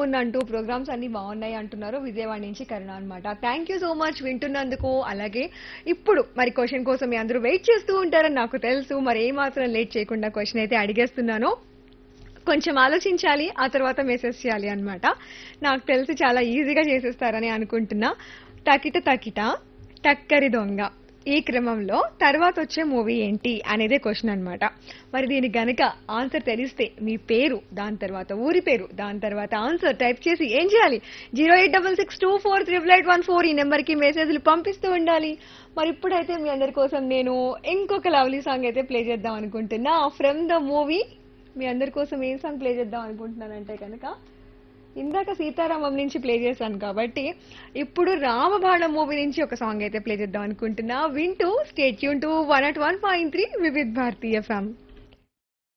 ఉందంటూ ప్రోగ్రామ్స్ అన్ని బాగున్నాయి అంటున్నారు విజయవాడ నుంచి కరుణ అనమాట థ్యాంక్ యూ సో మచ్ వింటున్నందుకు అలాగే ఇప్పుడు మరి క్వశ్చన్ కోసం మీ అందరూ వెయిట్ చేస్తూ ఉంటారని నాకు తెలుసు మరి ఏ మాత్రం లేట్ చేయకుండా క్వశ్చన్ అయితే అడిగేస్తున్నాను కొంచెం ఆలోచించాలి ఆ తర్వాత మెసేజ్ చేయాలి అన్నమాట నాకు తెలిసి చాలా ఈజీగా చేసేస్తారని అనుకుంటున్నా తకిట తకిట టక్కరి దొంగ ఈ క్రమంలో తర్వాత వచ్చే మూవీ ఏంటి అనేదే క్వశ్చన్ అన్నమాట మరి దీనికి గనక ఆన్సర్ తెలిస్తే మీ పేరు దాని తర్వాత ఊరి పేరు దాని తర్వాత ఆన్సర్ టైప్ చేసి ఏం చేయాలి zero eight double six two four triple eight one four ఈ నెంబర్కి మెసేజ్లు పంపిస్తూ ఉండాలి మరి ఇప్పుడైతే మీ అందరి కోసం నేను ఇంకొక లవ్లీ సాంగ్ అయితే ప్లే చేద్దాం అనుకుంటున్నా ఫ్రమ్ ద మూవీ మీ అందరి కోసం ఏ సాంగ్ ప్లే చేద్దాం అనుకుంటున్నానంటే కనుక ఇందాక సీతారామం నుంచి ప్లే చేశాను కాబట్టి ఇప్పుడు రామబాణం మూవీ నుంచి ఒక సాంగ్ అయితే ప్లే చేద్దాం అనుకుంటున్నా వింటూ స్టేట్ యూన్ to one naught one point three Vividh Bharati ఫ్యామ్